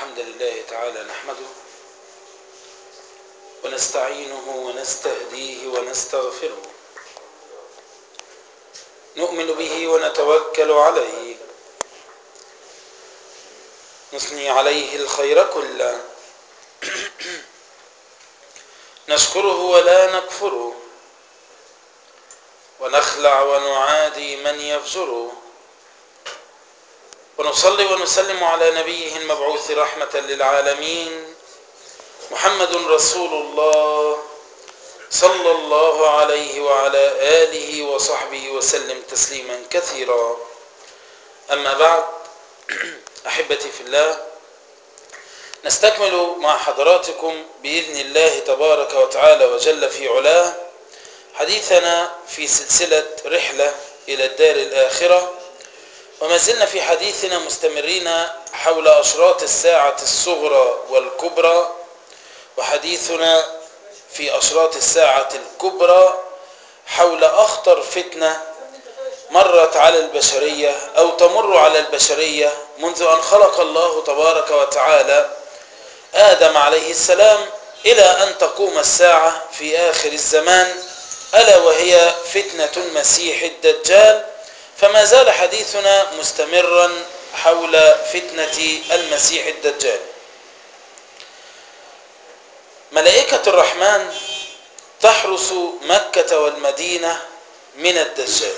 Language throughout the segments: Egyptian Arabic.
الحمد لله تعالى نحمده ونستعينه ونستهديه ونستغفره نؤمن به ونتوكل عليه نثني عليه الخير كله نشكره ولا نكفره ونخلع ونعادي من يفجره ونصلي ونسلم على نبيه المبعوث رحمة للعالمين محمد رسول الله صلى الله عليه وعلى آله وصحبه وسلم تسليما كثيرا أما بعد أحبتي في الله نستكمل مع حضراتكم بإذن الله تبارك وتعالى وجل في علاه حديثنا في سلسلة رحلة إلى الدار الآخرة وما زلنا في حديثنا مستمرين حول أشراط الساعة الصغرى والكبرى وحديثنا في أشراط الساعة الكبرى حول أخطر فتنة مرت على البشرية أو تمر على البشرية منذ أن خلق الله تبارك وتعالى آدم عليه السلام إلى أن تقوم الساعة في آخر الزمان ألا وهي فتنة المسيح الدجال فما زال حديثنا مستمرا حول فتنة المسيح الدجال ملائكة الرحمن تحرس مكة والمدينة من الدجال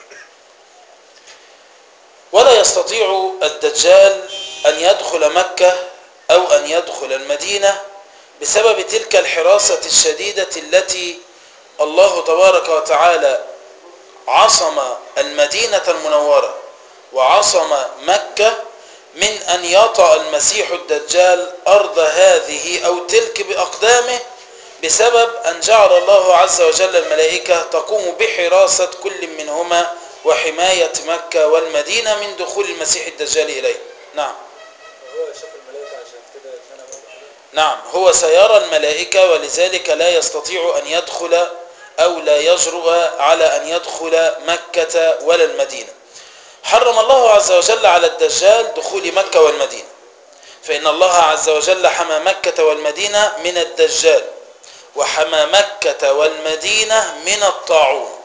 ولا يستطيع الدجال أن يدخل مكة أو أن يدخل المدينة بسبب تلك الحراسة الشديدة التي الله تبارك وتعالى عصم المدينة المنورة وعصم مكة من أن يطأ المسيح الدجال أرض هذه أو تلك بأقدامه بسبب أن جعل الله عز وجل الملائكة تقوم بحراسة كل منهما وحماية مكة والمدينة من دخول المسيح الدجال إليه نعم هو شاف الملائكة عشان كده اتمنى نعم هو سيرى الملائكة ولذلك لا يستطيع أن يدخل أو لا يجرؤ على أن يدخل مكة ولا المدينة حرم الله عز وجل على الدجال دخول مكة والمدينة فإن الله عز وجل حمى مكة والمدينة من الدجال وحمى مكة والمدينة من الطاعون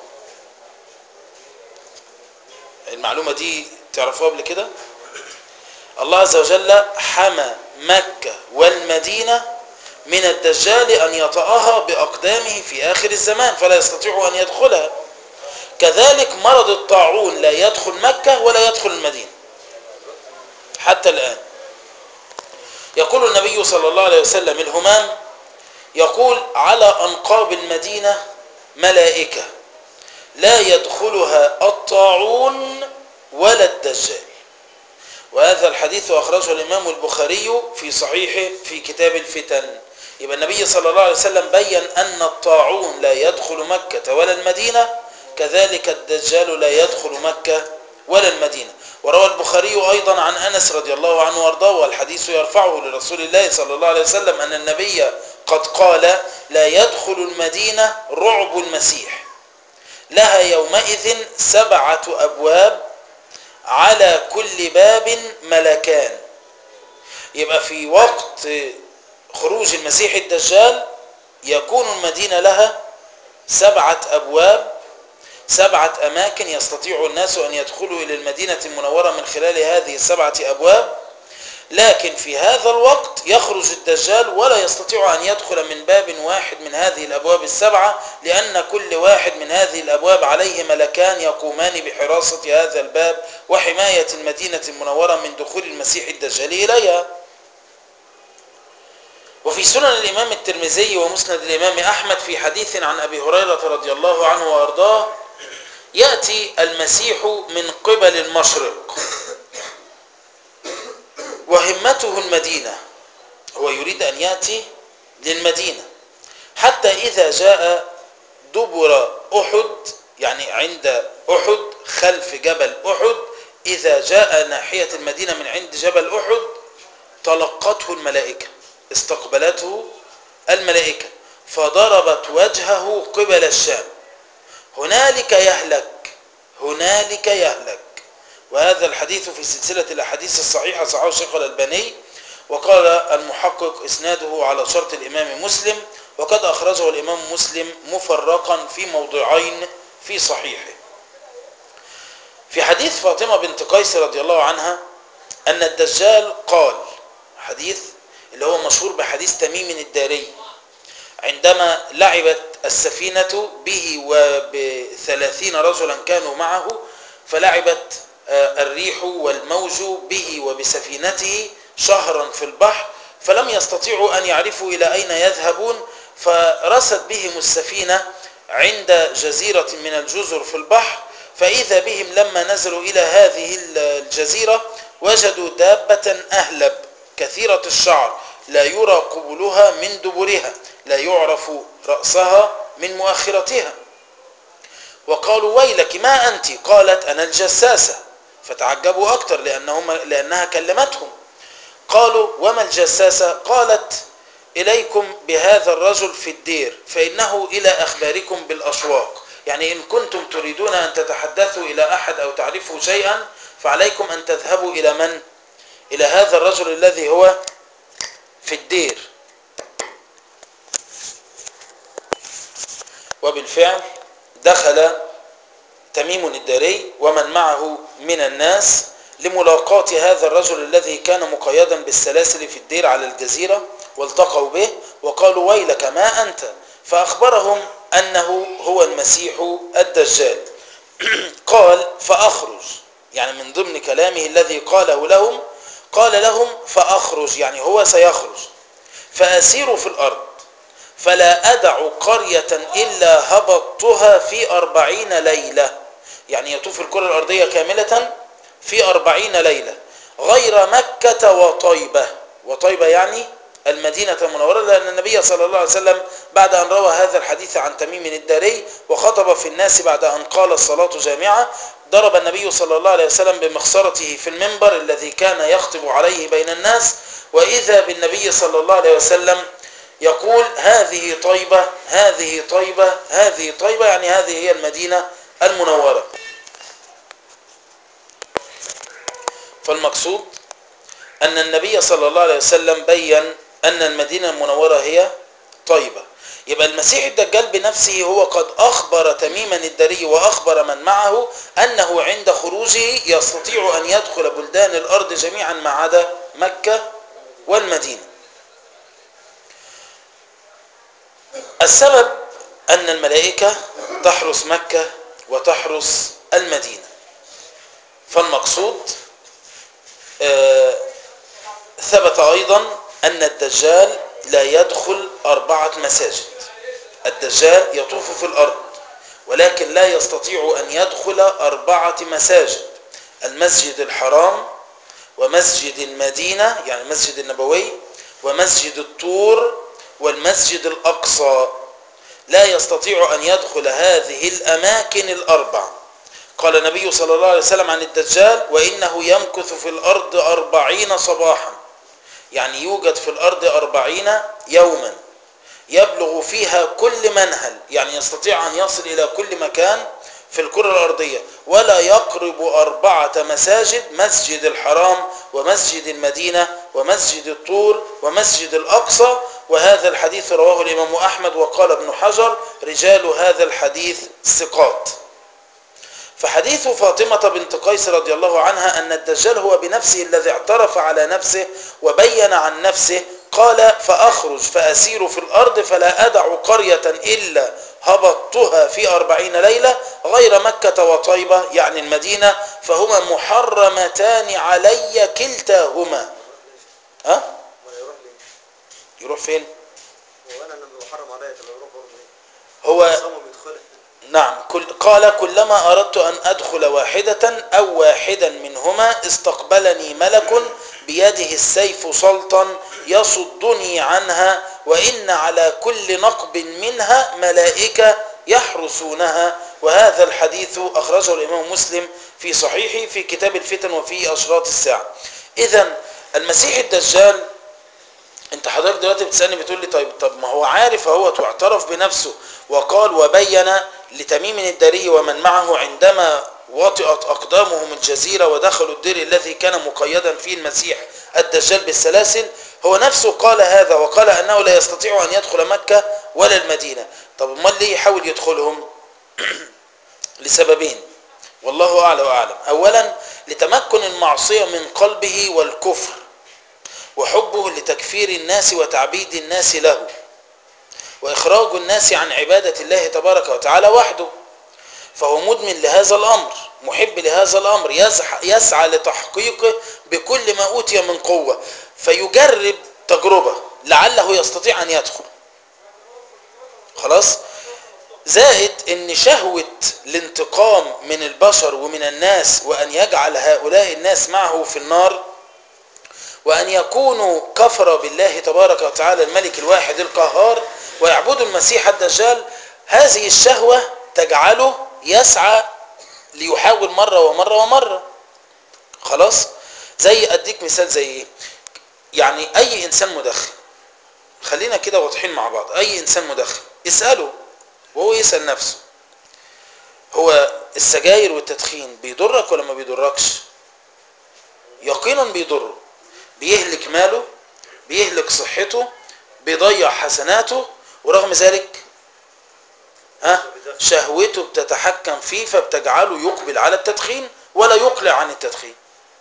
المعلومة دي تعرفوها قبل كده الله عز وجل حمى مكة والمدينة من الدجال أن يطأها بأقدامه في آخر الزمان فلا يستطيع أن يدخلها كذلك مرض الطاعون لا يدخل مكة ولا يدخل المدينة حتى الآن يقول النبي صلى الله عليه وسلم الهمام يقول على أنقاب المدينة ملائكة لا يدخلها الطاعون ولا الدجال وهذا الحديث أخرجه الإمام البخاري في صحيحه في كتاب الفتن يبقى النبي صلى الله عليه وسلم بين أن الطاعون لا يدخل مكة ولا المدينة كذلك الدجال لا يدخل مكة ولا المدينة وروى البخاري أيضا عن أنس رضي الله عنه وارضاه والحديث يرفعه لرسول الله صلى الله عليه وسلم أن النبي قد قال لا يدخل المدينة رعب المسيح لها يومئذ سبعة أبواب على كل باب ملكان يبقى في وقت خروج المسيح الدجال يكون المدينة لها سبعة أبواب سبعة أماكن يستطيع الناس أن يدخلوا إلى المدينة المنورة من خلال هذه السبعة أبواب لكن في هذا الوقت يخرج الدجال ولا يستطيع أن يدخل من باب واحد من هذه الأبواب السبعة لأن كل واحد من هذه الأبواب عليه ملكان يقومان بحراسة هذا الباب وحماية المدينة المنورة من دخول المسيح الدجال إليها وفي سنن الإمام الترمذي ومسند الإمام أحمد في حديث عن أبي هريرة رضي الله عنه وأرضاه يأتي المسيح من قبل المشرق وهمته المدينة هو يريد أن يأتي للمدينة حتى إذا جاء دبر أحد يعني عند أحد خلف جبل أحد إذا جاء ناحية المدينة من عند جبل أحد تلقته الملائكة استقبلته الملائكة فضربت وجهه قبل الشام هنالك يهلك هنالك يهلك وهذا الحديث في سلسلة الأحاديث الصحيحة صححه الشيخ الألباني وقال المحقق إسناده على شرط الإمام مسلم وقد أخرجه الإمام مسلم مفرقا في موضعين في صحيحه في حديث فاطمة بنت قيس رضي الله عنها أن الدجال قال حديث اللي هو مشهور بحديث تميم الداري عندما لعبت السفينة به وبثلاثين رجلا كانوا معه فلعبت الريح والموج به وبسفينته شهرا في البحر فلم يستطيعوا أن يعرفوا إلى أين يذهبون فرست بهم السفينة عند جزيرة من الجزر في البحر فإذا بهم لما نزلوا إلى هذه الجزيرة وجدوا دابة أهلب كثيرة الشعر لا يرى قبلها من دبرها لا يعرف رأسها من مؤخرتها وقالوا ويلك ما أنت قالت أنا الجساسة فتعجبوا أكثر لأنهم لأنها كلمتهم قالوا وما الجساسة قالت إليكم بهذا الرجل في الدير فإنه إلى أخباركم بالأشواق يعني إن كنتم تريدون أن تتحدثوا إلى أحد أو تعرفوا شيئا فعليكم أن تذهبوا إلى من؟ إلى هذا الرجل الذي هو في الدير وبالفعل دخل تميم الداري ومن معه من الناس لملاقاة هذا الرجل الذي كان مقيدا بالسلاسل في الدير على الجزيرة والتقوا به وقالوا ويلك ما أنت فأخبرهم أنه هو المسيح الدجال قال فأخرج يعني من ضمن كلامه الذي قاله لهم قال لهم فأخرج يعني هو سيخرج فأسير في الأرض فلا أدع قرية إلا هبطتها في أربعين ليلة يعني يطوف الكرة الأرضية كاملة في أربعين ليلة غير مكة وطيبة وطيبة يعني المدينة المنورة لأن النبي صلى الله عليه وسلم بعد أن روى هذا الحديث عن تميم الداري وخطب في الناس بعد أن قال الصلاة جامعة ضرب النبي صلى الله عليه وسلم بمخصرته في المنبر الذي كان يخطب عليه بين الناس وإذا بالنبي صلى الله عليه وسلم يقول هذه طيبة هذه طيبة هذه طيبة يعني هذه هي المدينة المنورة فالمقصود أن النبي صلى الله عليه وسلم بين أن المدينة المنورة هي طيبة يبقى المسيح الدجال بنفسه هو قد أخبر تميما الدري وأخبر من معه أنه عند خروجه يستطيع أن يدخل بلدان الأرض جميعا ما عدا مكة والمدينة السبب أن الملائكة تحرس مكة وتحرس المدينة فالمقصود آه ثبت أيضا أن الدجال لا يدخل أربعة مساجد الدجال يطوف في الأرض ولكن لا يستطيع أن يدخل أربعة مساجد المسجد الحرام ومسجد المدينة يعني المسجد النبوي ومسجد الطور والمسجد الأقصى لا يستطيع أن يدخل هذه الأماكن الأربع قال النبي صلى الله عليه وسلم عن الدجال وإنه يمكث في الأرض أربعين صباحا يعني يوجد في الأرض أربعين يوما يبلغ فيها كل منهل يعني يستطيع أن يصل إلى كل مكان في الكرة الأرضية ولا يقرب أربعة مساجد مسجد الحرام ومسجد المدينة ومسجد الطور ومسجد الأقصى وهذا الحديث رواه الإمام أحمد وقال ابن حجر رجال هذا الحديث ثقات فحديث فاطمة بنت قيس رضي الله عنها أن الدجال هو بنفسه الذي اعترف على نفسه وبين عن نفسه قال فأخرج فأسير في الأرض فلا أدع قرية إلا هبطتها في أربعين ليلة غير مكة وطيبة يعني المدينة فهما محرمتان علي كلتاهما ها؟ يروح لي يروح فين هو انا لما بحرم عليا طب يروح برضه ليه؟ هو صمم يدخلها نعم كل قال كلما أردت أن أدخل واحدة أو واحدا منهما استقبلني ملك بيده السيف سلطا يصدني عنها وإن على كل نقب منها ملائكة يحرسونها وهذا الحديث أخرجه الإمام مسلم في صحيحه في كتاب الفتن وفي أشراط الساعة إذا المسيح الدجال انت حضرتك دلوقتي بتسالني بتقول لي طيب طب ما هو عارف اهوت واعترف بنفسه وقال وبين لتميم الداري ومن معه عندما وطئت أقدامهم الجزيرة ودخلوا الدير الذي كان مقيدا فيه المسيح الدجال بالسلاسل هو نفسه قال هذا وقال أنه لا يستطيع أن يدخل مكة ولا المدينة طب امال ليه يحاول يدخلهم لسببين والله أعلى وأعلم أولا لتمكن المعصية من قلبه والكفر وحبه لتكفير الناس وتعبيد الناس له وإخراج الناس عن عبادة الله تبارك وتعالى وحده فهو مدمن لهذا الأمر محب لهذا الأمر يسعى, يسعى لتحقيقه بكل ما أوتي من قوة فيجرب تجربة لعله يستطيع أن يدخل خلاص زائد ان شهوة الانتقام من البشر ومن الناس وان يجعل هؤلاء الناس معه في النار وان يكونوا كفر بالله تبارك وتعالى الملك الواحد القهار ويعبدوا المسيح الدجال هذه الشهوة تجعله يسعى ليحاول مرة ومرة ومرة خلاص زي اديك مثال زي ايه يعني اي انسان مدخن خلينا كده واضحين مع بعض اي انسان مدخن اسأله وهو يسأل نفسه هو السجاير والتدخين بيضرك ولا ما بيضركش يقينا بيضره بيهلك ماله بيهلك صحته بيضيع حسناته ورغم ذلك ها شهوته بتتحكم فيه فبتجعله يقبل على التدخين ولا يقلع عن التدخين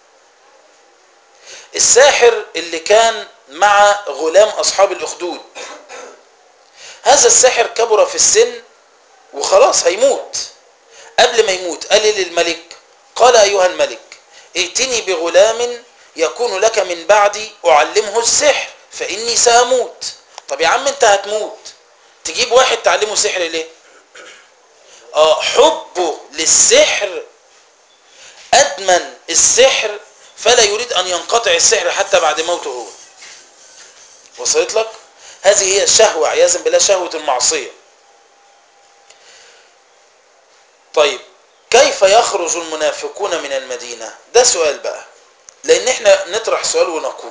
الساحر اللي كان مع غلام أصحاب الأخدود هذا الساحر كبر في السن وخلاص هيموت قبل ما يموت قال للملك قال أيها الملك ائتني بغلام يكون لك من بعدي أعلمه السحر فإني سأموت طب يا عم انت هتموت تجيب واحد تعلمه سحر ليه اه حبه للسحر أدمن السحر فلا يريد أن ينقطع السحر حتى بعد موته هو وصلت لك هذه هي الشهوة عياذا بالله شهوة المعصية طيب كيف يخرج المنافقون من المدينة ده سؤال بقى لان احنا نطرح سؤال ونقول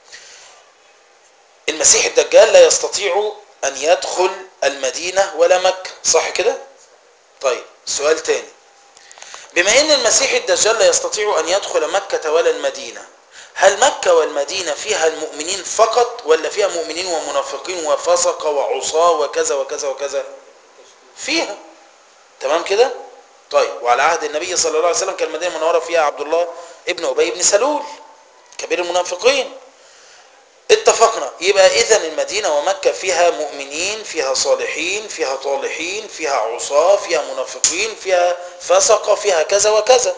المسيح الدجال لا يستطيع ان يدخل المدينة ولا مكة صح كده طيب سؤال تاني بما ان المسيح الدجال لا يستطيع ان يدخل مكة ولا المدينة هل مكة والمدينة فيها المؤمنين فقط ولا فيها مؤمنين ومنافقين وفسقة وعصاة وكذا وكذا وكذا فيها تمام كده طيب وعلى عهد النبي صلى الله عليه وسلم كان المدينة المنورة فيها عبد الله ابن أبي بن سلول كبير المنافقين اتفقنا يبقى إذا المدينة ومكة فيها مؤمنين فيها صالحين فيها طالحين فيها عصاة فيها منافقين فيها فسقة فيها كذا وكذا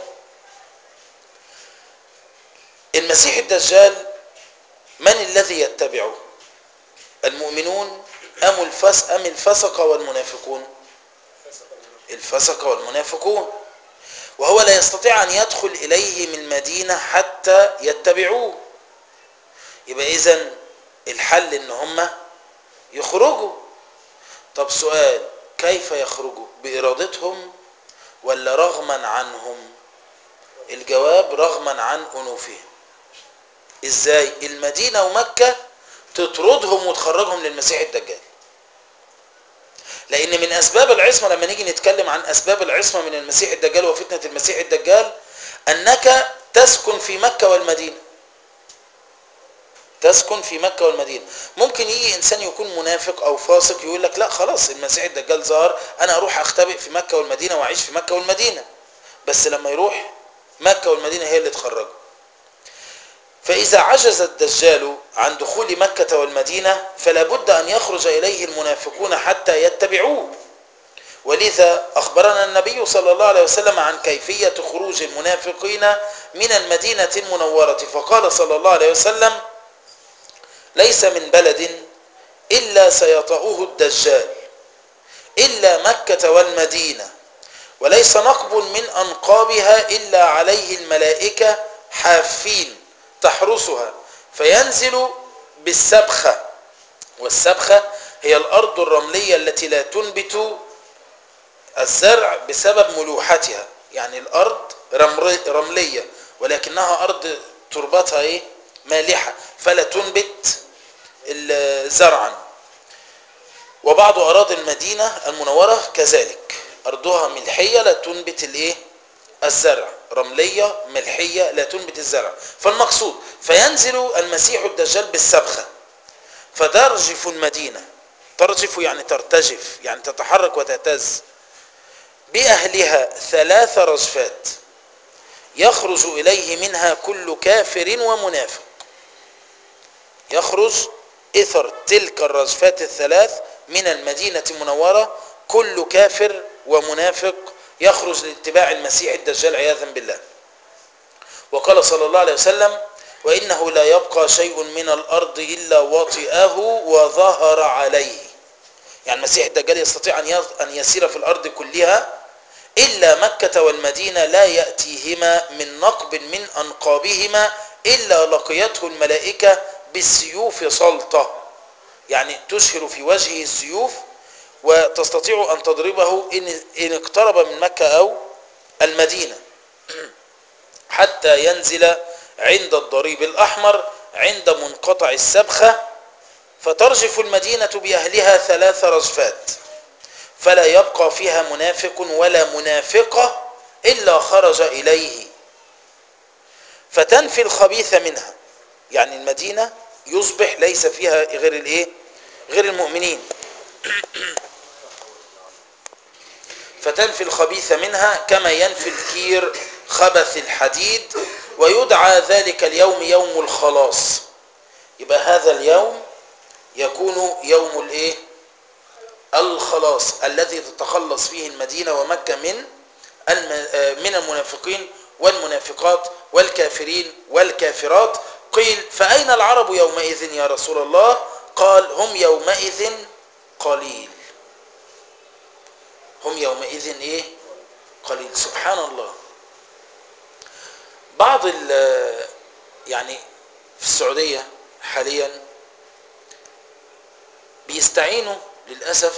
المسيح الدجال من الذي يتبعه المؤمنون أم الفس أم الفسقة والمنافقون الفسقة والمنافقون وهو لا يستطيع أن يدخل إليه من المدينة حتى يتبعوه يبقى إذن الحل إن هم يخرجوا طب سؤال كيف يخرجوا بإرادتهم ولا رغما عنهم الجواب رغما عن أنوفهم إزاي المدينة ومكة تطردهم وتخرجهم للمسيح الدجال لان من اسباب العصمه لما نيجي نتكلم عن اسباب العصمه من المسيح الدجال وفتنه المسيح الدجال انك تسكن في مكه والمدينه تسكن في مكه والمدينه ممكن يجي انسان يكون منافق او فاسق يقول لك لا خلاص المسيح الدجال ظهر انا اروح اختبئ في مكه والمدينه واعيش في مكه والمدينه بس لما يروح مكه والمدينه هي اللي تخرجه فإذا عجز الدجال عن دخول مكة والمدينة فلا بد أن يخرج إليه المنافقون حتى يتبعوه ولذا أخبرنا النبي صلى الله عليه وسلم عن كيفية خروج المنافقين من المدينة المنورة فقال صلى الله عليه وسلم ليس من بلد إلا سيطأه الدجال إلا مكة والمدينة وليس نقب من أنقابها إلا عليه الملائكة حافين تحرسها فينزل بالسبخة والسبخة هي الأرض الرملية التي لا تنبت الزرع بسبب ملوحتها يعني الأرض رملية ولكنها أرض تربتها إيه؟ مالحة فلا تنبت زرعا وبعض أراضي المدينة المنورة كذلك أرضها ملحية لا تنبت الإيه؟ الزرع رملية ملحية لا تنبت الزرع فالمقصود فينزل المسيح الدجال بالسبخة فترجف المدينة ترجف يعني ترتجف يعني تتحرك وتهتز بأهلها ثلاث رجفات يخرج إليه منها كل كافر ومنافق يخرج إثر تلك الرجفات الثلاث من المدينة المنورة كل كافر ومنافق يخرج لاتباع المسيح الدجال عياذا بالله وقال صلى الله عليه وسلم وإنه لا يبقى شيء من الأرض إلا وطئه وظهر عليه يعني المسيح الدجال يستطيع أن يص- أن يسير في الأرض كلها إلا مكة والمدينة لا يأتيهما من نقب من أنقابهما إلا لقيته الملائكة بالسيوف سلطة يعني تشهر في وجهه السيوف وتستطيع أن تضربه إن, إن اقترب من مكة أو المدينة حتى ينزل عند الضريب الأحمر عند منقطع السبخة فترجف المدينة بأهلها ثلاث رجفات فلا يبقى فيها منافق ولا منافقة إلا خرج إليه فتنفي الخبيث منها يعني المدينة يصبح ليس فيها غير الايه غير المؤمنين فتنفي الخبيث منها كما ينفي الكير خبث الحديد ويدعى ذلك اليوم يوم الخلاص يبقى هذا اليوم يكون يوم الايه الخلاص الذي تتخلص فيه المدينة ومكة من الم- آه، من المنافقين والمنافقات والكافرين والكافرات قيل فأين العرب يومئذ يا رسول الله قال هم يومئذ قليل هم يومئذ ايه قليل سبحان الله بعض ال- يعني في السعودية حاليا بيستعينوا للأسف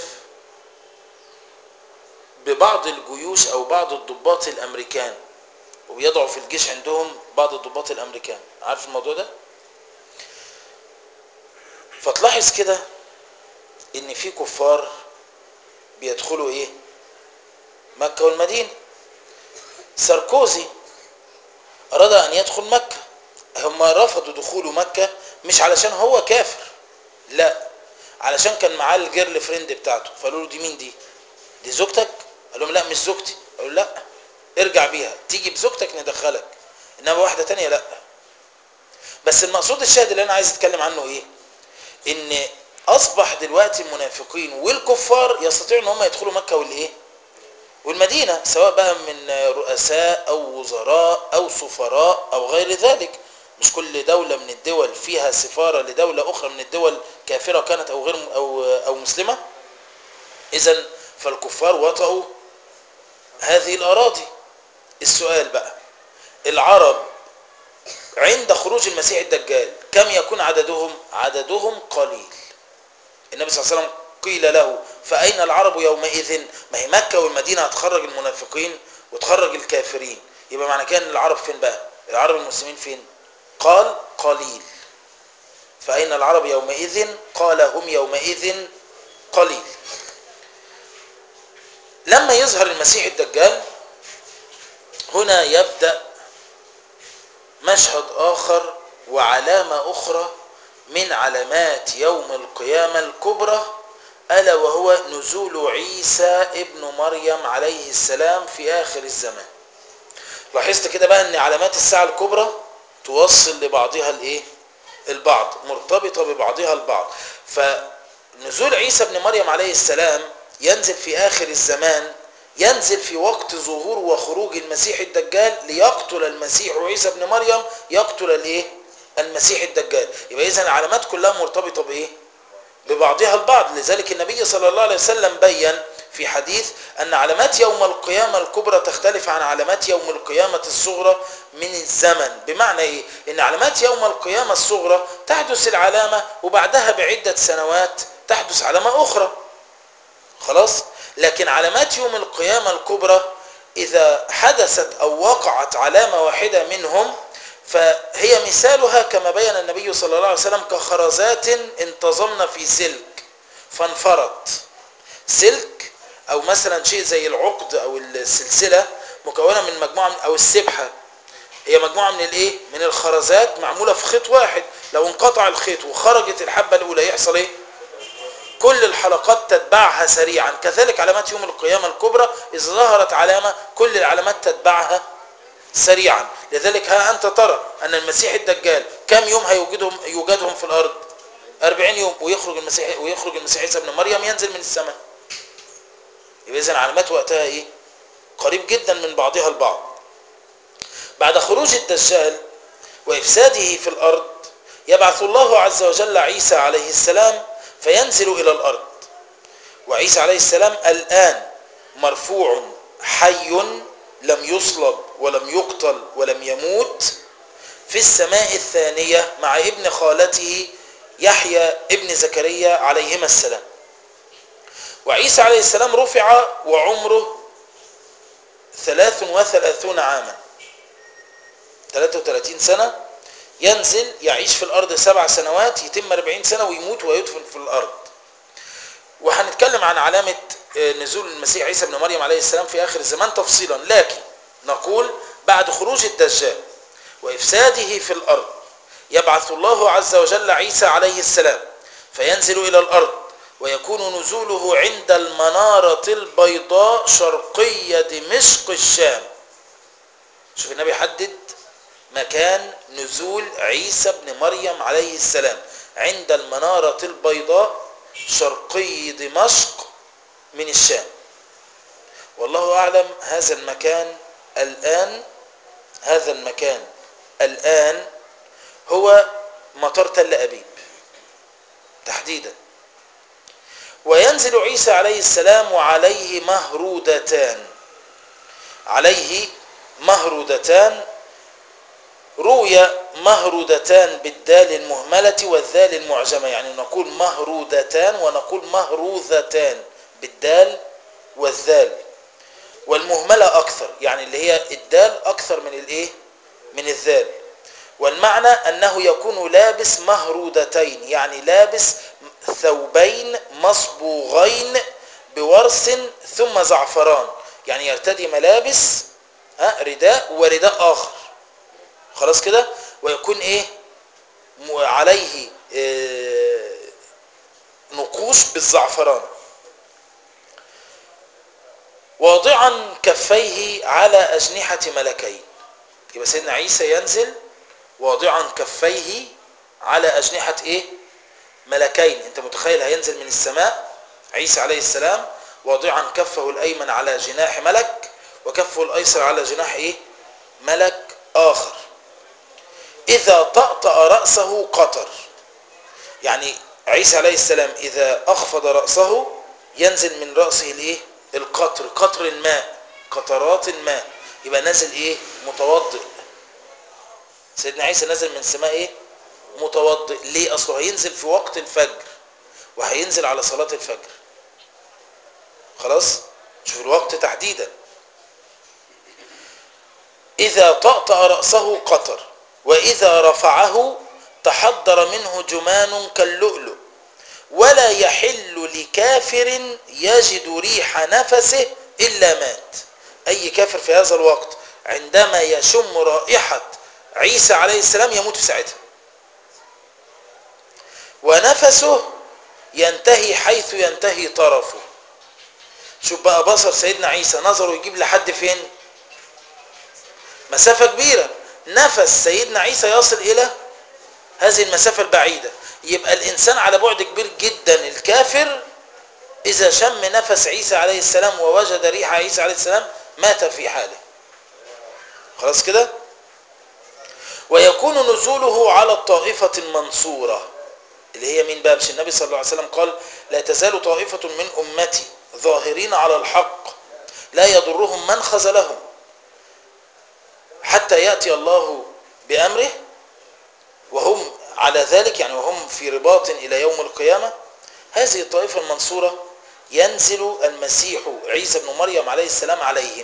ببعض الجيوش أو بعض الضباط الأمريكان وبيضعوا في الجيش عندهم بعض الضباط الأمريكان عارف الموضوع ده؟ فتلاحظ كده إن في كفار بيدخلوا إيه؟ مكة والمدينة ساركوزي أراد أن يدخل مكة هم رفضوا دخوله مكة مش علشان هو كافر لا علشان كان معاه الجيرل فريند بتاعته فقالوا له دي مين دي دي زوجتك قال لهم لا مش زوجتي قالوا لا ارجع بيها تيجي بزوجتك ندخلك انما واحده تانية لا بس المقصود الشاهد اللي انا عايز اتكلم عنه ايه ان اصبح دلوقتي المنافقين والكفار يستطيعوا ان هم يدخلوا مكه والايه والمدينه سواء بقى من رؤساء او وزراء او سفراء او غير ذلك مش كل دولة من الدول فيها سفارة لدولة أخرى من الدول كافرة كانت أو غير أو أو مسلمة إذا فالكفار وطئوا هذه الأراضي السؤال بقى العرب عند خروج المسيح الدجال كم يكون عددهم عددهم قليل النبي صلى الله عليه وسلم قيل له فأين العرب يومئذ ما هي مكة والمدينة هتخرج المنافقين وتخرج الكافرين يبقى معنى كده ان العرب فين بقى العرب المسلمين فين قال قليل فأين العرب يومئذ قال هم يومئذ قليل لما يظهر المسيح الدجال هنا يبدأ مشهد آخر وعلامة أخرى من علامات يوم القيامة الكبرى ألا وهو نزول عيسى ابن مريم عليه السلام في آخر الزمان لاحظت كده بقى ان علامات الساعة الكبرى توصل لبعضها الايه البعض مرتبطة ببعضها البعض فنزول عيسى ابن مريم عليه السلام ينزل في آخر الزمان ينزل في وقت ظهور وخروج المسيح الدجال ليقتل المسيح عيسى ابن مريم يقتل الايه المسيح الدجال يبقى اذا العلامات كلها مرتبطة بايه ببعضها البعض لذلك النبي صلى الله عليه وسلم بين في حديث أن علامات يوم القيامة الكبرى تختلف عن علامات يوم القيامة الصغرى من الزمن بمعنى إيه؟ إن علامات يوم القيامة الصغرى تحدث العلامة وبعدها بعدة سنوات تحدث علامة أخرى خلاص لكن علامات يوم القيامة الكبرى إذا حدثت أو وقعت علامة واحدة منهم فهي مثالها كما بين النبي صلى الله عليه وسلم كخرزات انتظمن في سلك فانفرط سلك او مثلا شيء زي العقد او السلسلة مكونة من مجموعة من أو السبحة هي مجموعة من الايه من الخرزات معمولة في خيط واحد لو انقطع الخيط وخرجت الحبة الأولى يحصل ايه كل الحلقات تتبعها سريعا كذلك علامات يوم القيامة الكبرى إذا ظهرت علامة كل العلامات تتبعها سريعا لذلك ها أنت ترى أن المسيح الدجال كم يوم هيوجدهم يوجدهم في الأرض 40 يوم ويخرج المسيح ويخرج المسيح عيسى ابن مريم ينزل من السماء يبقى إذن علامات وقتها إيه قريب جدا من بعضها البعض بعد خروج الدجال وإفساده في الأرض يبعث الله عز وجل عيسى عليه السلام فينزل إلى الأرض وعيسى عليه السلام الآن مرفوع حي لم يصلب ولم يقتل ولم يموت في السماء الثانية مع ابن خالته يحيى ابن زكريا عليهما السلام وعيسى عليه السلام رفع وعمره ثلاث وثلاثون عاما 33 سنة ينزل يعيش في الأرض سبع سنوات يتم 40 سنة ويموت ويدفن في الأرض وهنتكلم عن علامة نزول المسيح عيسى بن مريم عليه السلام في آخر الزمان تفصيلا لكن نقول بعد خروج الدجال وإفساده في الأرض يبعث الله عز وجل عيسى عليه السلام فينزل إلى الأرض ويكون نزوله عند المنارة البيضاء شرقية دمشق الشام شوف النبي حدد مكان نزول عيسى بن مريم عليه السلام عند المنارة البيضاء شرقي دمشق من الشام والله أعلم هذا المكان الآن هذا المكان الآن هو مطار تل أبيب تحديدا وينزل عيسى عليه السلام وعليه مهرودتان عليه مهرودتان روي مهرودتان بالدال المهملة والذال المعجمة يعني نقول مهرودتان ونقول مهروذتان بالدال والذال والمهملة أكثر يعني اللي هي الدال أكثر من الإيه من الذال والمعنى أنه يكون لابس مهرودتين يعني لابس ثوبين مصبوغين بورس ثم زعفران يعني يرتدي ملابس ها رداء ورداء آخر خلاص كده ويكون ايه عليه إيه نقوش بالزعفران واضعا كفيه على أجنحة ملكين يبقى سيدنا عيسى ينزل واضعا كفيه على أجنحة ايه ملكين انت متخيل هينزل من السماء عيسى عليه السلام واضعا كفه الأيمن على جناح ملك وكفه الأيسر على جناح ايه ملك آخر إذا طأطأ رأسه قطر يعني عيسى عليه السلام إذا أخفض رأسه ينزل من رأسه الإيه؟ القطر قطر الماء قطرات الماء يبقى نازل إيه متوضئ سيدنا عيسى نزل من السماء إيه متوضئ ليه أصله هينزل في وقت الفجر وهينزل على صلاة الفجر خلاص شوف الوقت تحديدا إذا طأطأ رأسه قطر وإذا رفعه تحضر منه جمان كاللؤلؤ ولا يحل لكافر يجد ريح نفسه إلا مات أي كافر في هذا الوقت عندما يشم رائحة عيسى عليه السلام يموت في ساعتها ونفسه ينتهي حيث ينتهي طرفه شوف بقى بصر سيدنا عيسى نظره يجيب لحد فين مسافة كبيرة نفس سيدنا عيسى يصل إلى هذه المسافة البعيدة يبقى الإنسان على بعد كبير جدا الكافر إذا شم نفس عيسى عليه السلام ووجد ريح عيسى عليه السلام مات في حاله خلاص كده ويكون نزوله على الطائفة المنصورة اللي هي مين بقى مش النبي صلى الله عليه وسلم قال لا تزال طائفة من أمتي ظاهرين على الحق لا يضرهم من خذلهم حتى يأتي الله بأمره وهم على ذلك يعني وهم في رباط إلى يوم القيامة هذه الطائفة المنصورة ينزل المسيح عيسى بن مريم عليه السلام عليهم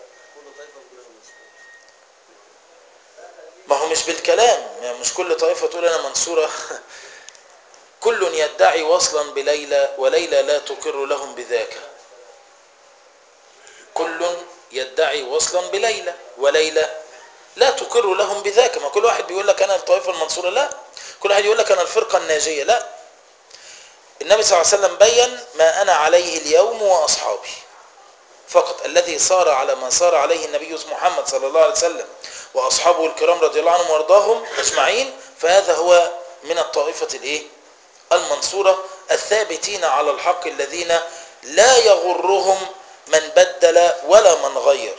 ما هو مش بالكلام يعني مش كل طائفة تقول أنا منصورة كل يدعي وصلا بليلى وليلى لا تقر لهم بذاك كل يدعي وصلا بليلى وليلى لا تقر لهم بذاك ما كل واحد بيقول لك انا الطائفه المنصوره لا كل واحد يقول لك انا الفرقه الناجيه لا النبي صلى الله عليه وسلم بين ما انا عليه اليوم واصحابي فقط الذي صار على ما صار عليه النبي محمد صلى الله عليه وسلم واصحابه الكرام رضي الله عنهم وارضاهم اجمعين فهذا هو من الطائفه الايه المنصوره الثابتين على الحق الذين لا يغرهم من بدل ولا من غير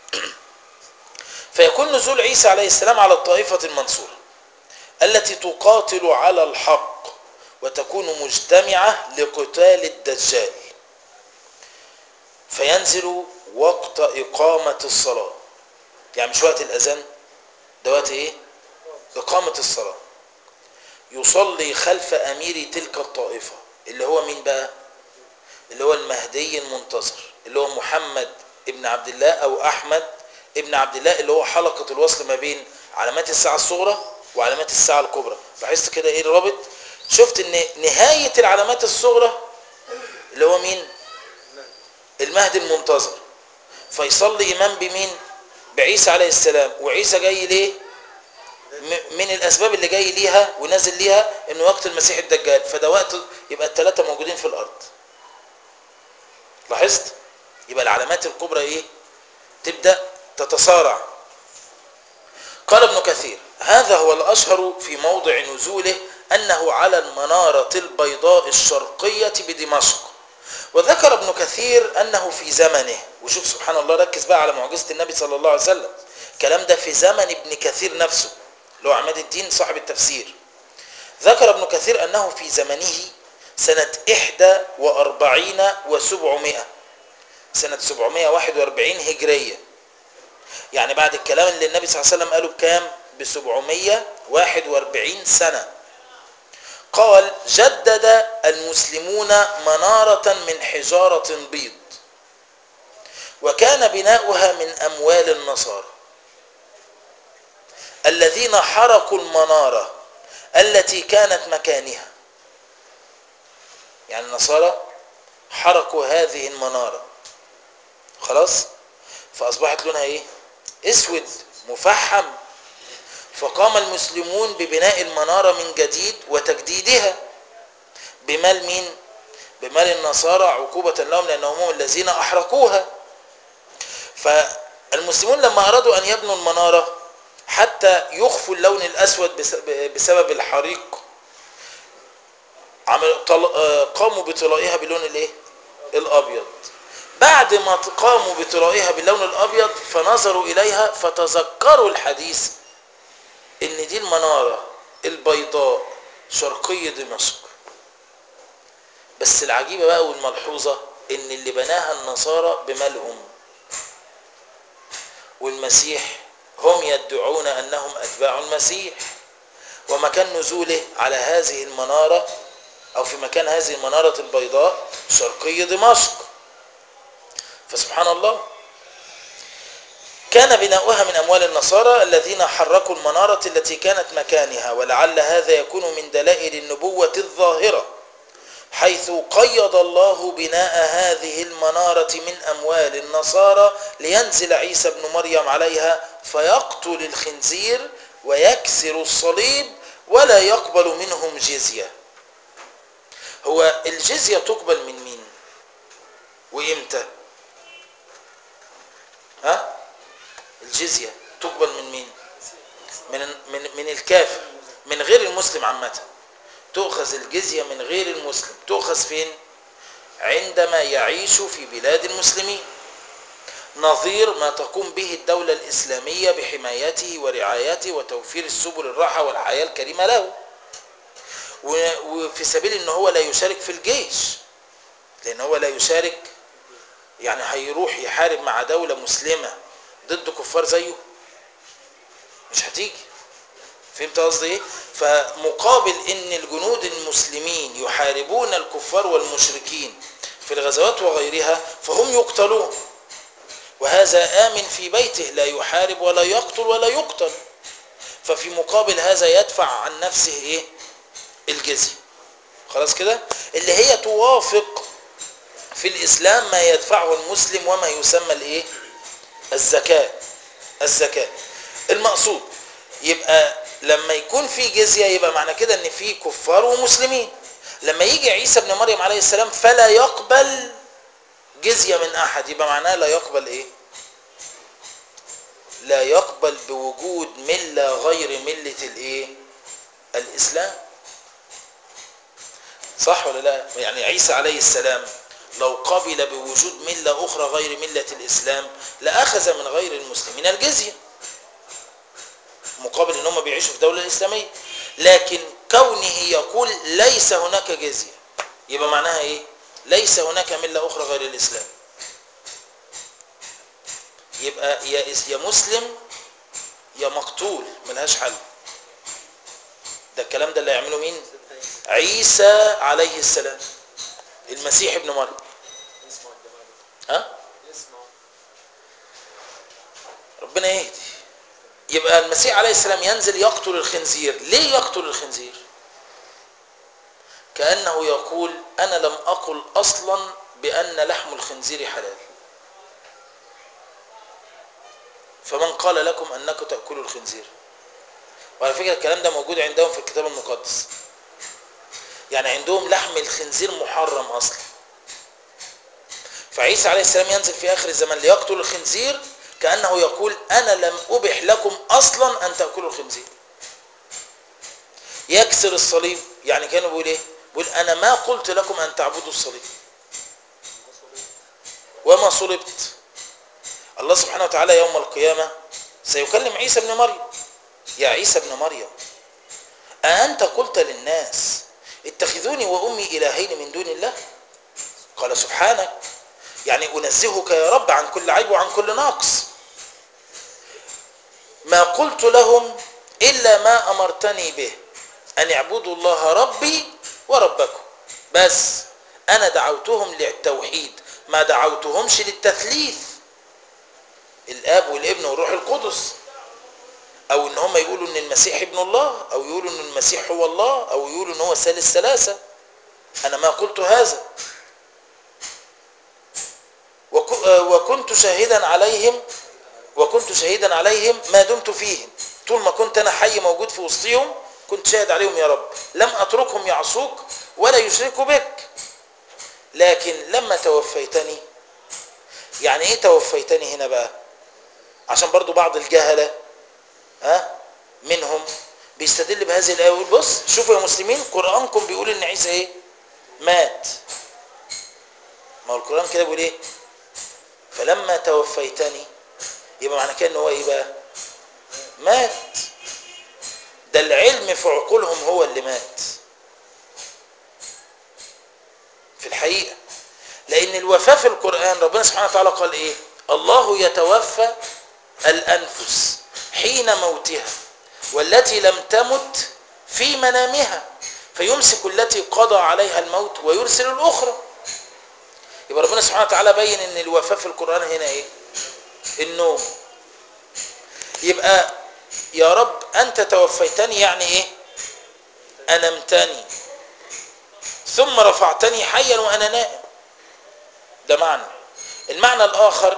فيكون نزول عيسى عليه السلام على الطائفه المنصوره التي تقاتل على الحق وتكون مجتمعه لقتال الدجال فينزل وقت إقامة الصلاة يعني مش وقت الأذان ده وقت إيه إقامة الصلاة يصلي خلف أمير تلك الطائفة اللي هو مين بقى اللي هو المهدي المنتظر اللي هو محمد ابن عبد الله أو أحمد ابن عبد الله اللي هو حلقة الوصل ما بين علامات الساعة الصغرى وعلامات الساعة الكبرى لاحظت كده إيه الرابط شفت إن نهاية العلامات الصغرى اللي هو مين المهدي المنتظر فيصلي إمام بمين بعيسى عليه السلام وعيسى جاي ليه م- من الأسباب اللي جاي ليها ونازل ليها إنه وقت المسيح الدجال فده وقت يبقى الثلاثة موجودين في الأرض لاحظت يبقى العلامات الكبرى إيه تبدأ تتصارع قال ابن كثير هذا هو الأشهر في موضع نزوله أنه على المنارة البيضاء الشرقية بدمشق وذكر ابن كثير أنه في زمنه وشوف سبحان الله ركز بقى على معجزة النبي صلى الله عليه وسلم الكلام ده في زمن ابن كثير نفسه اللي هو عماد الدين صاحب التفسير ذكر ابن كثير أنه في زمنه سنة إحدى وأربعين وسبعمائة سنة 741 هجرية يعني بعد الكلام اللي النبي صلى الله عليه وسلم قاله بكام ب 741 سنة قال جدد المسلمون منارة من حجارة بيض وكان بناؤها من أموال النصارى الذين حرقوا المنارة التي كانت مكانها يعني النصارى حرقوا هذه المنارة خلاص فأصبحت لونها ايه اسود مفحم فقام المسلمون ببناء المنارة من جديد وتجديدها بمال مين بمال النصارى عقوبة لهم لأنهم هم الذين أحرقوها فالمسلمون لما أرادوا أن يبنوا المنارة حتى يخفوا اللون الأسود بسبب الحريق قاموا بطلائها باللون الايه الأبيض بعد ما قاموا بطلائها باللون الأبيض فنظروا إليها فتذكروا الحديث ان دي المنارة البيضاء شرقي دمشق بس العجيبة بقى والملحوظة ان اللي بناها النصارى بمالهم والمسيح هم يدعون انهم اتباع المسيح ومكان نزوله على هذه المنارة او في مكان هذه المنارة البيضاء شرقي دمشق فسبحان الله كان بناؤها من أموال النصارى الذين حركوا المنارة التي كانت مكانها ولعل هذا يكون من دلائل النبوة الظاهرة حيث قيض الله بناء هذه المنارة من أموال النصارى لينزل عيسى بن مريم عليها فيقتل الخنزير ويكسر الصليب ولا يقبل منهم جزية هو الجزية تقبل من مين وإمتى ها الجزية تقبل من مين من من من الكافر من غير المسلم عامة تؤخذ الجزية من غير المسلم تؤخذ فين عندما يعيش في بلاد المسلمين نظير ما تقوم به الدولة الإسلامية بحمايته ورعايته وتوفير السبل الراحة والحياة الكريمة له وفي سبيل ان هو لا يشارك في الجيش لان هو لا يشارك يعني هيروح يحارب مع دولة مسلمة ضد كفار زيه مش هتيجي فهمت قصدي ايه فمقابل ان الجنود المسلمين يحاربون الكفار والمشركين في الغزوات وغيرها فهم يقتلون وهذا آمن في بيته لا يحارب ولا يقتل ولا يقتل ففي مقابل هذا يدفع عن نفسه ايه الجزية خلاص كده اللي هي توافق في الإسلام ما يدفعه المسلم وما يسمى الايه الزكاة الزكاة المقصود يبقى لما يكون في جزية يبقى معنى كده ان في كفار ومسلمين لما يجي عيسى ابن مريم عليه السلام فلا يقبل جزية من احد يبقى معناه لا يقبل ايه لا يقبل بوجود ملة غير ملة الايه الاسلام صح ولا لا يعني عيسى عليه السلام لو قبل بوجود ملة أخرى غير ملة الإسلام لأخذ من غير المسلمين الجزية مقابل ان هم بيعيشوا في دولة إسلامية لكن كونه يقول ليس هناك جزية يبقى معناها ايه ليس هناك ملة أخرى غير الإسلام يبقى يا يا مسلم يا مقتول ملهاش حل ده الكلام ده اللي هيعمله مين عيسى عليه السلام المسيح ابن مريم يسمع الجماعة دول. ها يسمع ربنا يهدي يبقى المسيح عليه السلام ينزل يقتل الخنزير ليه يقتل الخنزير كأنه يقول أنا لم أقل أصلا بأن لحم الخنزير حلال فمن قال لكم أنكم تأكلوا الخنزير وعلى فكرة الكلام ده موجود عندهم في الكتاب المقدس يعني عندهم لحم الخنزير محرم أصلا فعيسى عليه السلام ينزل في آخر الزمن ليقتل الخنزير كأنه يقول أنا لم أبح لكم أصلا أن تأكلوا الخنزير يكسر الصليب يعني كانوا بيقول إيه بيقول أنا ما قلت لكم أن تعبدوا الصليب وما صلبت الله سبحانه وتعالى يوم القيامة سيكلم عيسى ابن مريم يا عيسى ابن مريم أأنت قلت للناس اتخذوني وأمي إلهين من دون الله قال سبحانك يعني أنزهك يا رب عن كل عيب وعن كل نقص ما قلت لهم إلا ما أمرتني به أن اعبدوا الله ربي وربكم بس أنا دعوتهم للتوحيد ما دعوتهمش للتثليث الآب والابن والروح القدس أو إن هم يقولوا إن المسيح ابن الله أو يقولوا إن المسيح هو الله أو يقولوا إن هو ثالث ثلاثة أنا ما قلت هذا وك- وكنت شاهدا عليهم وكنت شهيدا عليهم ما دمت فيهم طول ما كنت انا حي موجود في وسطهم كنت شاهد عليهم يا رب لم اتركهم يعصوك ولا يشركوا بك لكن لما توفيتني يعني ايه توفيتني هنا بقى عشان برضو بعض الجهلة ها منهم بيستدل بهذه الآية ويقول بص شوفوا يا مسلمين قرآنكم بيقول ان عيسى ايه مات ما هو القرآن كده بيقول ايه فلما توفيتني يبقى معنى كده ان هو ايه بقى مات ده العلم في عقولهم هو اللي مات في الحقيقة لأن الوفاة في القرآن ربنا سبحانه وتعالى قال إيه الله يتوفى الأنفس حين موتها والتي لم تمت في منامها فيمسك التي قضى عليها الموت ويرسل الأخرى يبقى ربنا سبحانه وتعالى بين ان الوفاة في القرآن هنا ايه النوم يبقى يا رب انت توفيتني يعني ايه انمتني ثم رفعتني حيا وانا نائم ده معنى المعنى الاخر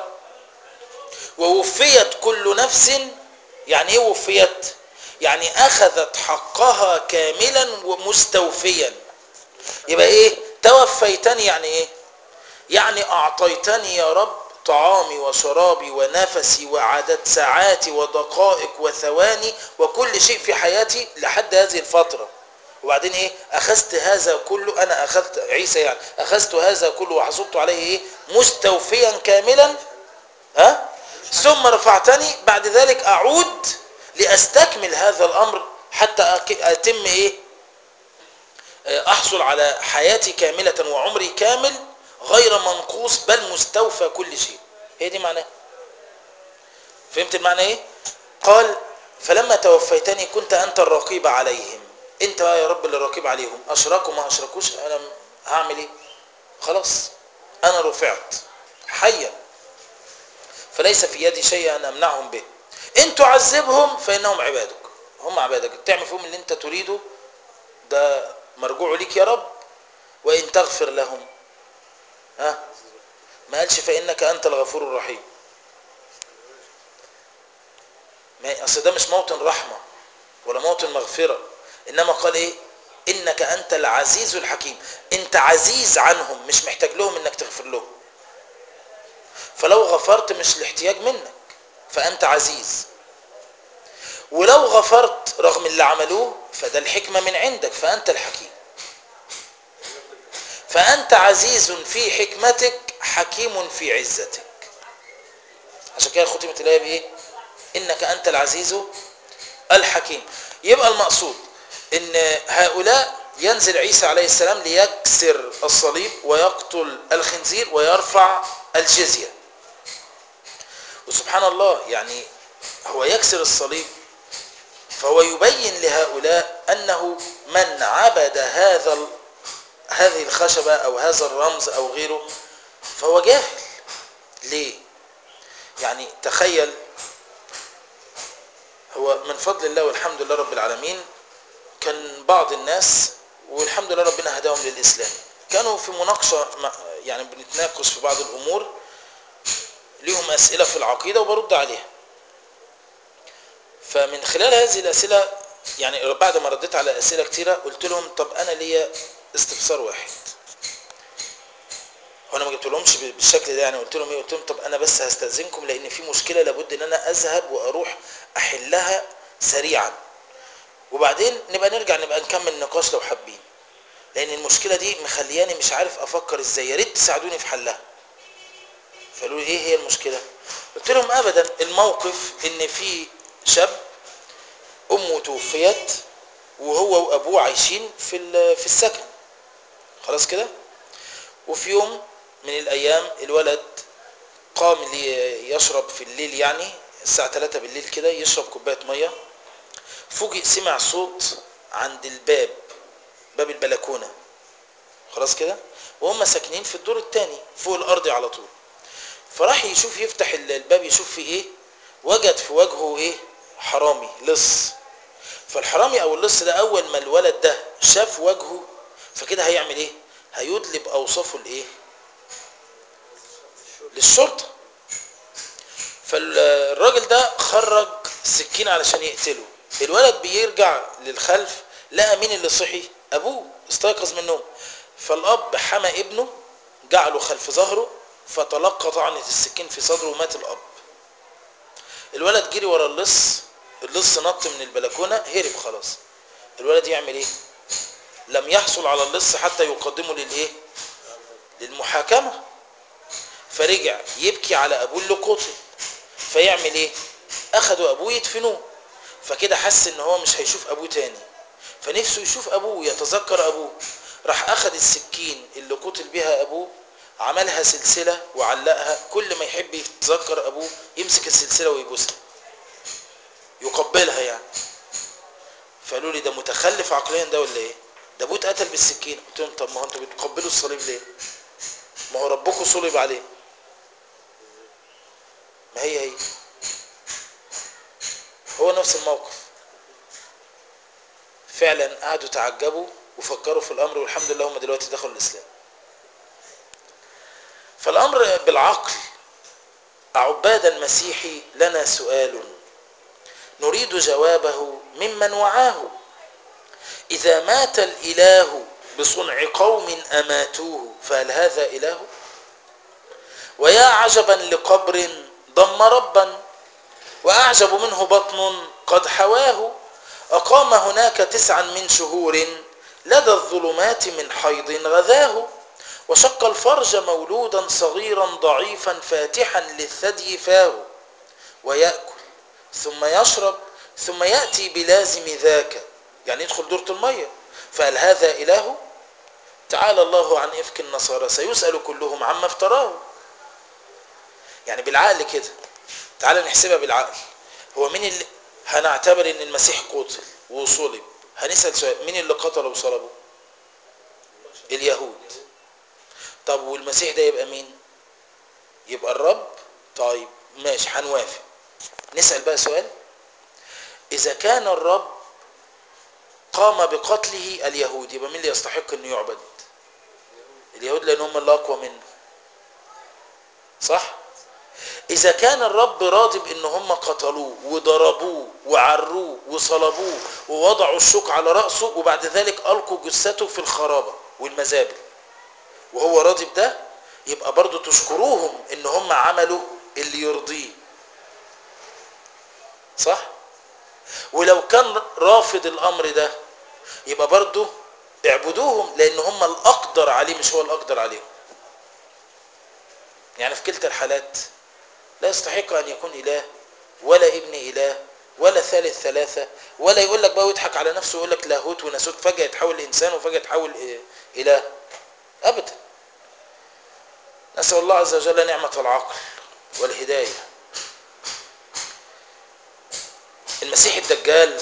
ووفيت كل نفس يعني ايه وفيت يعني اخذت حقها كاملا ومستوفيا يبقى ايه توفيتني يعني ايه يعني اعطيتني يا رب طعامي وشرابي ونفسي وعدد ساعاتي ودقائق وثواني وكل شيء في حياتي لحد هذه الفترة وبعدين ايه اخذت هذا كله انا اخذت عيسى يعني اخذت هذا كله وحصلت عليه ايه مستوفيا كاملا ها ثم رفعتني بعد ذلك اعود لاستكمل هذا الامر حتى أك- اتم ايه احصل على حياتي كاملة وعمري كامل غير منقوص بل مستوفى كل شيء هي دي معناه فهمت المعنى ايه قال فلما توفيتني كنت انت الرقيب عليهم انت بقى يا رب اللي الرقيب عليهم اشركوا ما اشركوش انا هعمل ايه خلاص انا رفعت حيا فليس في يدي شيء ان امنعهم به ان تعذبهم فانهم عبادك هم عبادك تعمل فيهم اللي انت تريده ده مرجوع ليك يا رب وان تغفر لهم ها ما قالش فانك انت الغفور الرحيم ما اصل ده مش موطن رحمه ولا موطن مغفره انما قال ايه انك انت العزيز الحكيم انت عزيز عنهم مش محتاج لهم انك تغفر لهم فلو غفرت مش الاحتياج منك فانت عزيز ولو غفرت رغم اللي عملوه فده الحكمه من عندك فانت الحكيم فانت عزيز في حكمتك حكيم في عزتك عشان كده ختمت الايه بايه انك انت العزيز الحكيم يبقى المقصود ان هؤلاء ينزل عيسى عليه السلام ليكسر الصليب ويقتل الخنزير ويرفع الجزيه وسبحان الله يعني هو يكسر الصليب فهو يبين لهؤلاء انه من عبد هذا ال- هذه الخشبه او هذا الرمز او غيره فهو جاهل ليه يعني تخيل هو من فضل الله والحمد لله رب العالمين كان بعض الناس والحمد لله ربنا هداهم للإسلام كانوا في مناقشة مع- يعني بنتناقش في بعض الأمور ليهم أسئلة في العقيدة وبرد عليها فمن خلال هذه الأسئلة يعني بعد ما رديت على أسئلة كتيرة قلت لهم طب أنا ليا استفسار واحد وانا ما جبت لهمش بالشكل ده يعني قلت لهم ايه قلت لهم طب انا بس هستاذنكم لان في مشكله لابد ان انا اذهب واروح احلها سريعا وبعدين نبقى نرجع نبقى نكمل النقاش لو حابين لان المشكله دي مخلياني مش عارف افكر ازاي يا ريت تساعدوني في حلها فقالوا لي ايه هي المشكله قلت لهم ابدا الموقف ان في شاب امه توفيت وهو وابوه عايشين في ال- في السكن خلاص كده وفي يوم من الايام الولد قام لي- يشرب في الليل يعني الساعة 3 بالليل كده يشرب كوباية مية فوجئ سمع صوت عند الباب باب البلكونة خلاص كده وهم ساكنين في الدور الثاني فوق الارض على طول فراح يشوف يفتح ال- الباب يشوف فيه ايه وجد في وجهه ايه حرامي لص فالحرامي او اللص ده اول ما الولد ده شاف وجهه فكده هيعمل ايه هيدلب اوصافه لايه للشرطه فالراجل ده خرج سكين علشان يقتله الولد بيرجع للخلف لقى مين اللي صحي ابوه استيقظ من النوم فالاب حمى ابنه جعله خلف ظهره فتلقى طعنة السكين في صدره ومات الاب الولد جري ورا اللص اللص نط من البلكونة هرب خلاص الولد يعمل ايه لم يحصل على اللص حتى يقدمه للايه للمحاكمة فرجع يبكي على ابوه اللي قتل فيعمل ايه اخدوا ابوه يدفنوه فكده حس ان هو مش هيشوف ابوه تاني فنفسه يشوف ابوه يتذكر ابوه راح اخد السكين اللي قتل بها ابوه عملها سلسلة وعلقها كل ما يحب يتذكر ابوه يمسك السلسلة ويبوسها يقبلها يعني فقالوا لي ده متخلف عقليا ده ولا ايه ده ابوه اتقتل بالسكين قلت لهم طب ما هو انتوا بتقبلوا الصليب ليه ما هو ربكم صلب عليه ما هي هي هو نفس الموقف فعلا قعدوا تعجبوا وفكروا في الامر والحمد لله هم دلوقتي دخلوا الاسلام فالامر بالعقل عباد المسيح لنا سؤال نريد جوابه ممن وعاه اذا مات الاله بصنع قوم اماتوه فهل هذا اله ويا عجبا لقبر ضم ربا واعجب منه بطن قد حواه اقام هناك تسعا من شهور لدى الظلمات من حيض غذاه وشق الفرج مولودا صغيرا ضعيفا فاتحا للثدي فاه ويأكل ثم يشرب ثم يأتي بلازم ذاك يعني يدخل دورة المية فهل هذا إله تعالى الله عن إفك النصارى سيسأل كلهم عما افتراه يعني بالعقل كده تعالى نحسبها بالعقل هو مين اللي هنعتبر ان المسيح قتل وصلب هنسأل سؤال مين اللي قتله وصلبه اليهود طب والمسيح ده يبقى مين يبقى الرب طيب ماشي هنوافق نسأل بقى سؤال اذا كان الرب قام بقتله اليهود يبقى مين اللي يستحق انه يعبد اليهود لان هم اللي اقوى منه صح اذا كان الرب راضي بان هم قتلوه وضربوه وعروه وصلبوه ووضعوا الشوك على راسه وبعد ذلك القوا جثته في الخرابه والمزابل وهو راضي بده يبقى برضو تشكروهم ان هم عملوا اللي يرضيه صح ولو كان رافض الامر ده يبقى برضو اعبدوهم لان هم الاقدر عليه مش هو الاقدر عليهم يعني في كلتا الحالات لا يستحق ان يكون اله ولا ابن اله ولا ثالث ثلاثة ولا يقول لك بقى ويضحك على نفسه ويقول لك لاهوت وناسوت فجأة يتحول لإنسان وفجأة يتحول إيه- إله أبدا نسأل الله عز وجل نعمة العقل والهداية المسيح الدجال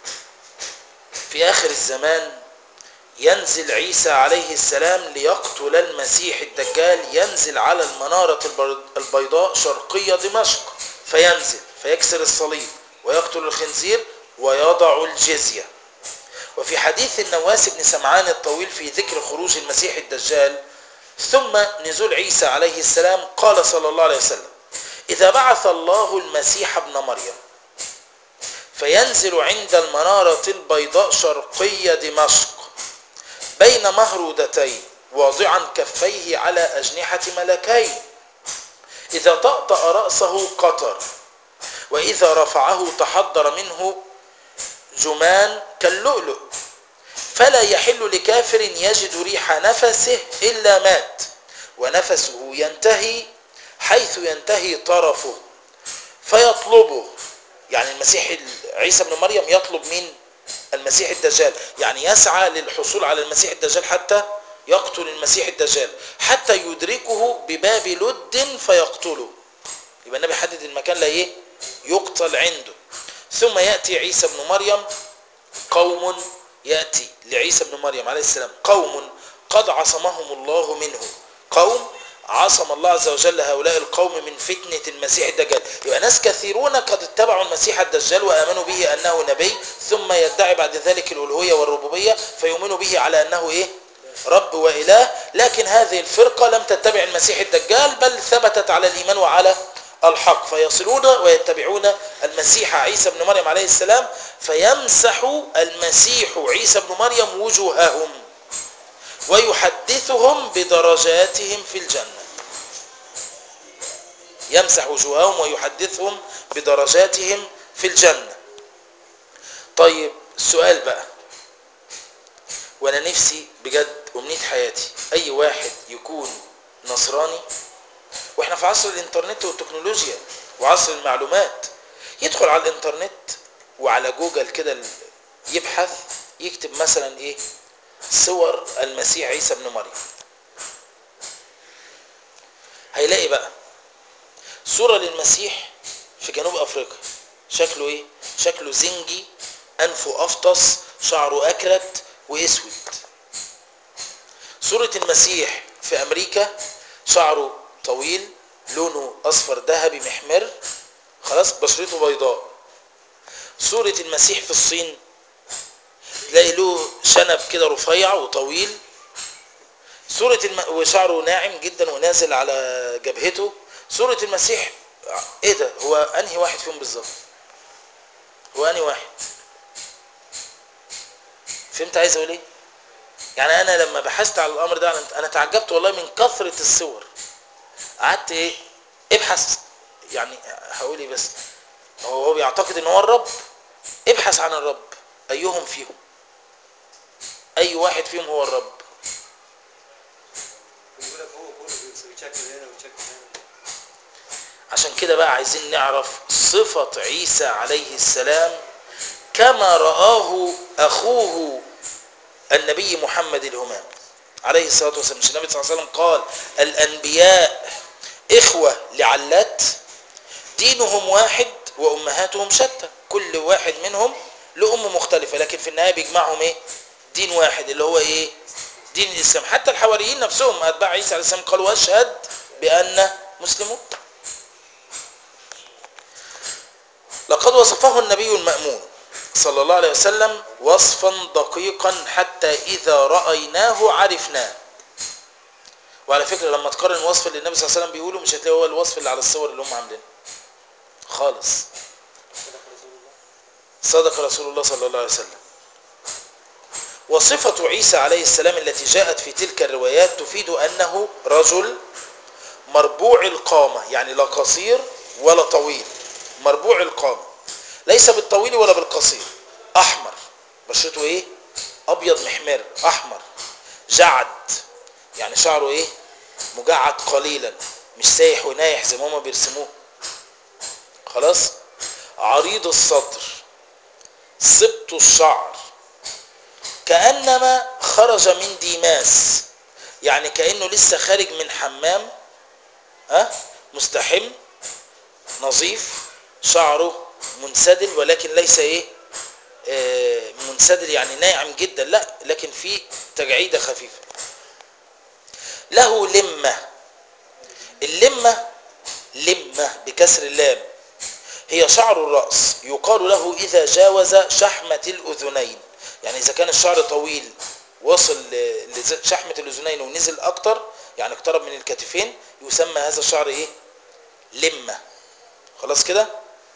في آخر الزمان ينزل عيسى عليه السلام ليقتل المسيح الدجال ينزل على المنارة البر- البيضاء شرقية دمشق فينزل فيكسر الصليب ويقتل الخنزير ويضع الجزية وفي حديث النواس بن سمعان الطويل في ذكر خروج المسيح الدجال ثم نزول عيسى عليه السلام قال صلى الله عليه وسلم إذا بعث الله المسيح ابن مريم فينزل عند المنارة البيضاء شرقية دمشق بين مهرودتين واضعا كفيه على أجنحة ملكين إذا طأطأ رأسه قطر وإذا رفعه تحضر منه جمان كاللؤلؤ فلا يحل لكافر يجد ريح نفسه إلا مات ونفسه ينتهي حيث ينتهي طرفه فيطلبه يعني المسيح عيسى بن مريم يطلب من المسيح الدجال يعني يسعى للحصول على المسيح الدجال حتى يقتل المسيح الدجال حتى يدركه بباب لد فيقتله يبقى النبي حدد المكان لا ايه يقتل عنده ثم يأتي عيسى بن مريم قوم يأتي لعيسى بن مريم عليه السلام قوم قد عصمهم الله منه قوم عصم الله عز وجل هؤلاء القوم من فتنة المسيح الدجال يبقى ناس كثيرون قد اتبعوا المسيح الدجال وآمنوا به أنه نبي ثم يدعي بعد ذلك الألوهية والربوبية فيؤمنوا به على أنه إيه رب وإله لكن هذه الفرقة لم تتبع المسيح الدجال بل ثبتت على الإيمان وعلى الحق فيصلون ويتبعون المسيح عيسى بن مريم عليه السلام فيمسح المسيح عيسى بن مريم وجوههم ويحدثهم بدرجاتهم في الجنة يمسح وجوههم ويحدثهم بدرجاتهم في الجنة طيب السؤال بقى وانا نفسي بجد امنية حياتي اي واحد يكون نصراني واحنا في عصر الانترنت والتكنولوجيا وعصر المعلومات يدخل على الانترنت وعلى جوجل كده يبحث يكتب مثلا ايه صور المسيح عيسى بن مريم هيلاقي بقى صورة للمسيح في جنوب افريقيا شكله ايه شكله زنجي انفه افطس شعره اكرت واسود صورة المسيح في امريكا شعره طويل لونه اصفر ذهبي محمر خلاص بشرته بيضاء صورة المسيح في الصين تلاقي له شنب كده رفيع وطويل صورة الم... وشعره ناعم جدا ونازل على جبهته صورة المسيح ايه ده هو انهي واحد فيهم بالظبط هو انهي واحد فهمت عايز اقول ايه يعني انا لما بحثت على الامر ده انا تعجبت والله من كثرة الصور قعدت ايه ابحث يعني هقول ايه بس هو هو بيعتقد ان هو الرب ابحث عن الرب ايهم فيهم اي واحد فيهم هو الرب بيقول لك هو كله بيتشكل هنا ويتشكل هنا عشان كده بقى عايزين نعرف صفة عيسى عليه السلام كما رآه أخوه النبي محمد الهمام عليه الصلاة والسلام مش النبي صلى الله عليه وسلم قال الأنبياء إخوة لعلات دينهم واحد وأمهاتهم شتى كل واحد منهم له أم مختلفة لكن في النهاية بيجمعهم إيه دين واحد اللي هو إيه دين الإسلام حتى الحواريين نفسهم أتباع عيسى عليه السلام قالوا أشهد بأن مسلمون لقد وصفه النبي المأمون صلى الله عليه وسلم وصفا دقيقا حتى إذا رأيناه عرفناه وعلى فكرة لما تقارن الوصف اللي النبي صلى الله عليه وسلم بيقوله مش هتلاقي هو الوصف اللي على الصور اللي هم عاملينه خالص صدق رسول الله صدق رسول الله صلى الله عليه وسلم وصفة عيسى عليه السلام التي جاءت في تلك الروايات تفيد أنه رجل مربوع القامة يعني لا قصير ولا طويل مربوع القامة ليس بالطويل ولا بالقصير أحمر بشرته إيه أبيض محمر أحمر جعد يعني شعره إيه مجعد قليلا مش سايح ونايح زي ما هما بيرسموه خلاص عريض الصدر سبط الشعر كأنما خرج من ديماس يعني كأنه لسه خارج من حمام ها مستحم نظيف شعره منسدل ولكن ليس ايه آه منسدل يعني ناعم جدا لا لكن في تجعيدة خفيفة له لمة اللمة لمة بكسر اللام هي شعر الرأس يقال له إذا جاوز شحمة الأذنين يعني إذا كان الشعر طويل وصل لشحمة الأذنين ونزل أكتر يعني اقترب من الكتفين يسمى هذا الشعر إيه لمة خلاص كده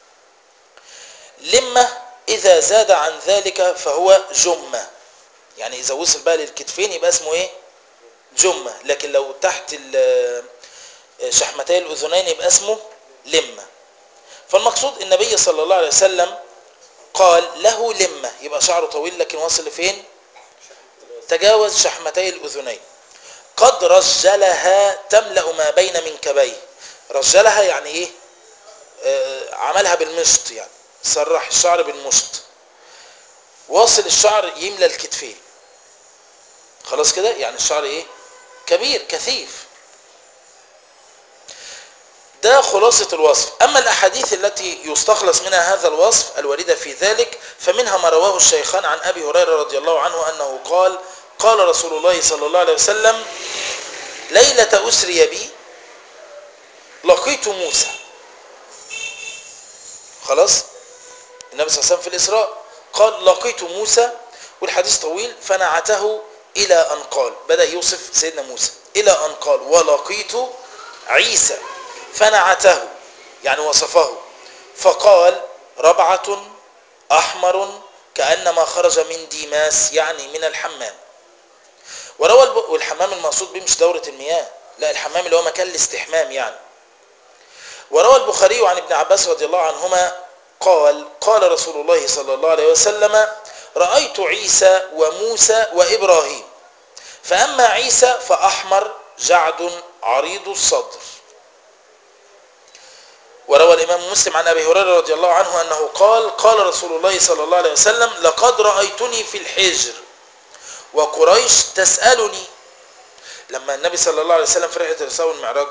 لمة إذا زاد عن ذلك فهو جمة يعني إذا وصل بقى للكتفين يبقى اسمه إيه جمة لكن لو تحت شحمتي الأذنين يبقى اسمه لمة فالمقصود النبي صلى الله عليه وسلم قال له لمة يبقى شعره طويل لكن واصل لفين تجاوز شحمتي الأذنين قد رجلها تملأ ما بين منكبيه رجلها يعني ايه آه عملها بالمشط يعني سرح الشعر بالمشط واصل الشعر يملى الكتفين خلاص كده يعني الشعر ايه كبير كثيف ده خلاصة الوصف أما الأحاديث التي يستخلص منها هذا الوصف الواردة في ذلك فمنها ما رواه الشيخان عن أبي هريرة رضي الله عنه أنه قال قال رسول الله صلى الله عليه وسلم ليلة أسري بي لقيت موسى خلاص النبي صلى الله عليه وسلم في الإسراء قال لقيت موسى والحديث طويل فنعته إلى أن قال بدأ يوصف سيدنا موسى إلى أن قال ولقيت عيسى فنعته يعني وصفه فقال ربعة أحمر كأنما خرج من ديماس يعني من الحمام وروى الب... والحمام المقصود به مش دورة المياه لا الحمام اللي هو مكان الاستحمام يعني وروى البخاري عن ابن عباس رضي الله عنهما قال قال رسول الله صلى الله عليه وسلم رأيت عيسى وموسى وإبراهيم فأما عيسى فأحمر جعد عريض الصدر وروى الإمام مسلم عن أبي هريرة رضي الله عنه أنه قال قال رسول الله صلى الله عليه وسلم لقد رأيتني في الحجر وقريش تسألني لما النبي صلى الله عليه وسلم في رحلة الإسراء والمعراج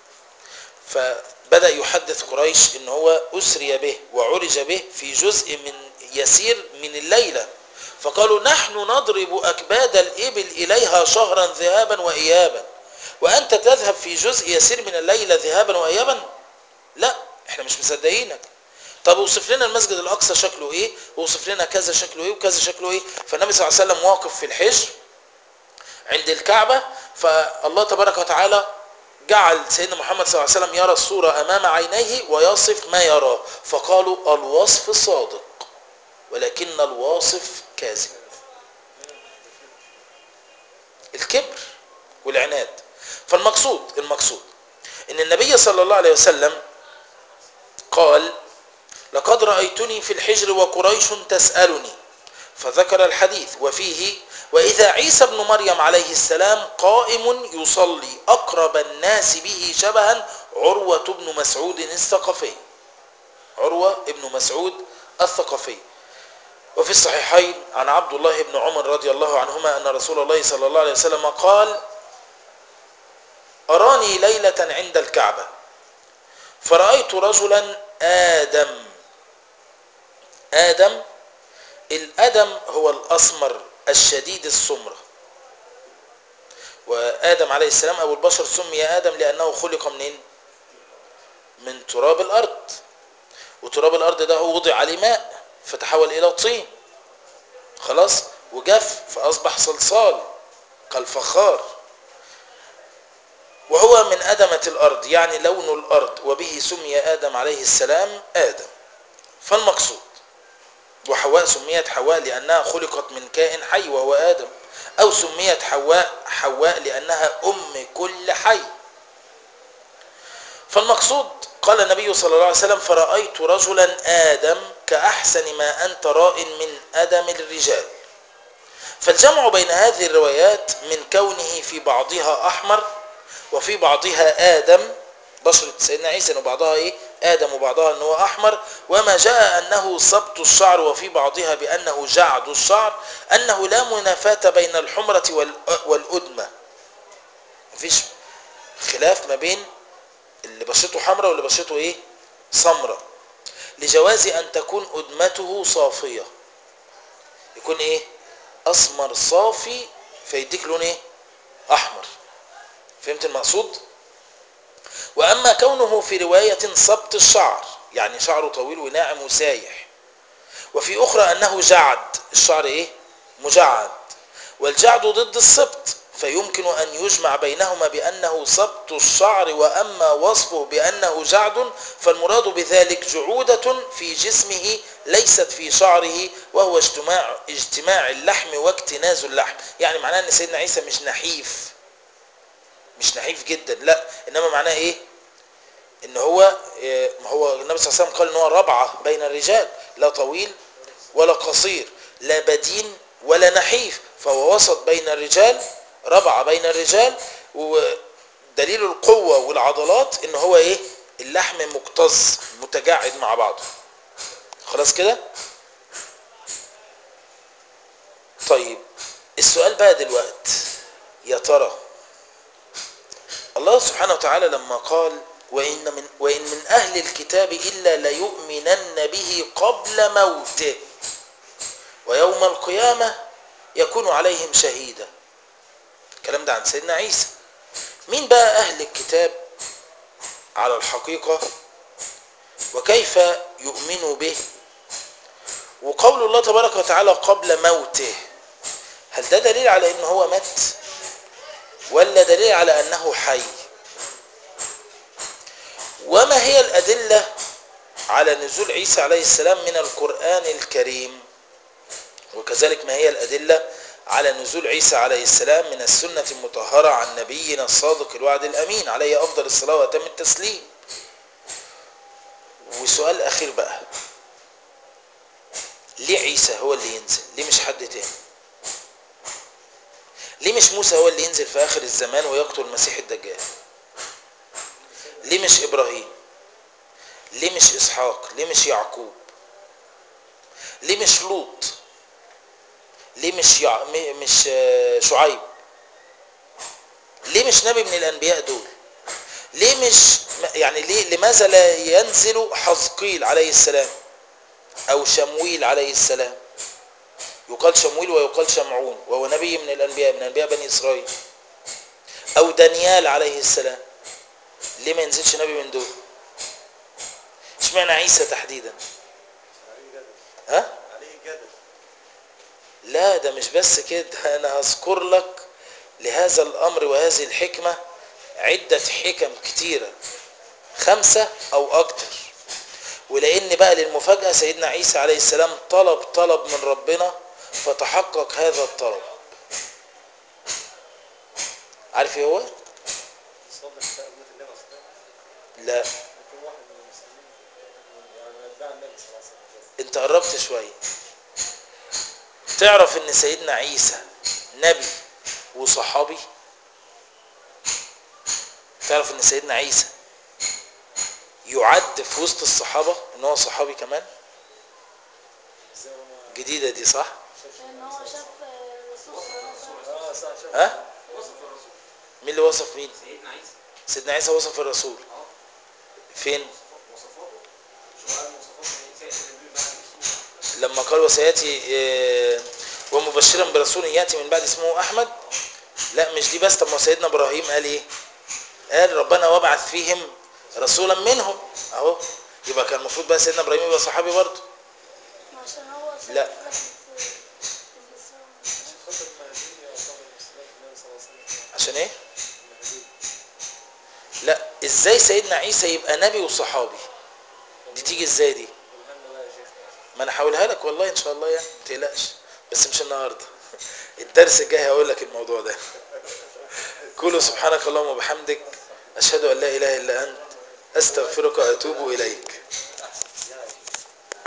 فبدأ يحدث قريش إن هو أسري به وعرج به في جزء من يسير من الليلة فقالوا نحن نضرب أكباد الإبل إليها شهرا ذهابا وإيابا وأنت تذهب في جزء يسير من الليلة ذهابا وإيابا لا احنا مش مصدقينك طب اوصف لنا المسجد الاقصى شكله ايه واوصف لنا كذا شكله ايه وكذا شكله ايه فالنبي صلى الله عليه وسلم واقف في الحجر عند الكعبة فالله تبارك وتعالى جعل سيدنا محمد صلى الله عليه وسلم يرى الصورة امام عينيه ويصف ما يراه فقالوا الوصف صادق ولكن الواصف كاذب الكبر والعناد فالمقصود المقصود ان النبي صلى الله عليه وسلم قال لقد رأيتني في الحجر وقريش تسألني فذكر الحديث وفيه وإذا عيسى بن مريم عليه السلام قائم يصلي أقرب الناس به شبها عروة بن مسعود الثقفي عروة بن مسعود الثقفي وفي الصحيحين عن عبد الله بن عمر رضي الله عنهما أن رسول الله صلى الله عليه وسلم قال أراني ليلة عند الكعبة فرأيت رجلا آدم آدم الأدم هو الأسمر الشديد السمرة وآدم عليه السلام أبو البشر سمي آدم لأنه خلق منين من تراب الأرض وتراب الأرض ده هو وضع عليه ماء فتحول إلى طين خلاص وجف فأصبح صلصال كالفخار وهو من أدمة الأرض يعني لون الأرض وبه سمي آدم عليه السلام آدم فالمقصود وحواء سميت حواء لأنها خلقت من كائن حي وهو آدم أو سميت حواء حواء لأنها أم كل حي فالمقصود قال النبي صلى الله عليه وسلم فرأيت رجلا آدم كأحسن ما أنت راء من أدم الرجال فالجمع بين هذه الروايات من كونه في بعضها أحمر وفي بعضها آدم بشرة سيدنا عيسى وبعضها إيه آدم وبعضها أنه أحمر وما جاء أنه سبط الشعر وفي بعضها بأنه جعد الشعر أنه لا منافاة بين الحمرة والأ- والأدمة مفيش خلاف ما بين اللي بشرته حمراء واللي بشرته إيه سمراء لجواز أن تكون أدمته صافية يكون إيه أسمر صافي فيديك لون إيه أحمر فهمت المقصود وأما كونه في رواية سبط الشعر يعني شعره طويل وناعم وسايح وفي أخرى أنه جعد الشعر إيه مجعد والجعد ضد السبط فيمكن أن يجمع بينهما بأنه سبط الشعر وأما وصفه بأنه جعد فالمراد بذلك جعودة في جسمه ليست في شعره وهو اجتماع, اجتماع اللحم واكتناز اللحم يعني معناه أن سيدنا عيسى مش نحيف مش نحيف جدا لا انما معناه ايه ان هو إيه ما هو النبي صلى الله عليه وسلم قال ان هو ربعه بين الرجال لا طويل ولا قصير لا بدين ولا نحيف فهو وسط بين الرجال ربعه بين الرجال ودليل القوه والعضلات ان هو ايه اللحم مكتظ متجعد مع بعضه خلاص كده طيب السؤال بقى دلوقتي يا ترى الله سبحانه وتعالى لما قال وإن من, وإن من أهل الكتاب إلا ليؤمنن به قبل موته ويوم القيامة يكون عليهم شهيدا الكلام ده عن سيدنا عيسى مين بقى أهل الكتاب على الحقيقة وكيف يؤمنوا به وقول الله تبارك وتعالى قبل موته هل ده دليل على ان هو مات ولا دليل على انه حي وما هي الادله على نزول عيسى عليه السلام من القران الكريم وكذلك ما هي الادله على نزول عيسى عليه السلام من السنه المطهره عن نبينا الصادق الوعد الامين عليه افضل الصلاه واتم التسليم وسؤال اخير بقى ليه عيسى هو اللي ينزل ليه مش حد تاني ليه مش موسى هو اللي ينزل في آخر الزمان ويقتل المسيح الدجال ليه مش إبراهيم ليه مش إسحاق ليه مش يعقوب ليه مش لوط ليه مش يع... م- مش آه، شعيب ليه مش نبي من الأنبياء دول ليه مش يعني ليه لماذا لا ينزل حزقيل عليه السلام أو شمويل عليه السلام يقال شمويل ويقال شمعون وهو نبي من الأنبياء من أنبياء بني إسرائيل أو دانيال عليه السلام ليه ما ينزلش نبي من دول اشمعنى عيسى تحديدا عليه جدل ها عليه جدل لا ده مش بس كده أنا هذكر لك لهذا الأمر وهذه الحكمة عدة حكم كتيرة خمسة أو أكتر ولأن بقى للمفاجأة سيدنا عيسى عليه السلام طلب طلب من ربنا فتحقق هذا الطلب عارف ايه هو؟ صلى في أمة النبي صلى الله عليه وسلم لا يكون واحد من المسلمين يعني من أتباع النبي صلى الله عليه وسلم انت قربت شوية تعرف ان سيدنا عيسى نبي وصحابي تعرف ان سيدنا عيسى يعد في وسط الصحابة ان هو صحابي كمان ازاي هو جديدة دي صح لأن هو شاف الرسول صلى الله عليه وسلم اه صح شاف ها وصف الرسول مين اللي وصف مين سيدنا عيسى سيدنا عيسى وصف الرسول اه فين وصفاته شو قال مواصفاته من سيد النبي بعد الرسول لما قال وسياتي آه، ومبشرا برسول ياتي من بعد اسمه احمد لا مش دي بس طب ما سيدنا ابراهيم قال ايه قال ربنا وابعث فيهم رسولا منهم اهو يبقى كان المفروض بقى سيدنا ابراهيم يبقى صحابي برضه عشان هو شاف لا. كده في في الإسلام خاطر المهدي يعتبر مسلمات النبي صلى الله عليه وسلم عشان ايه المهدي ازاي سيدنا عيسى يبقى نبي وصحابي دي تيجي ازاي دي قولها لنا بقى يا شيخ ما انا هقولها لك والله ان شاء الله يعني ما تقلقش بس مش النهارده الدرس الجاي هقول لك الموضوع ده كله سبحانك اللهم وبحمدك اشهد ان لا اله الا انت استغفرك واتوب اليك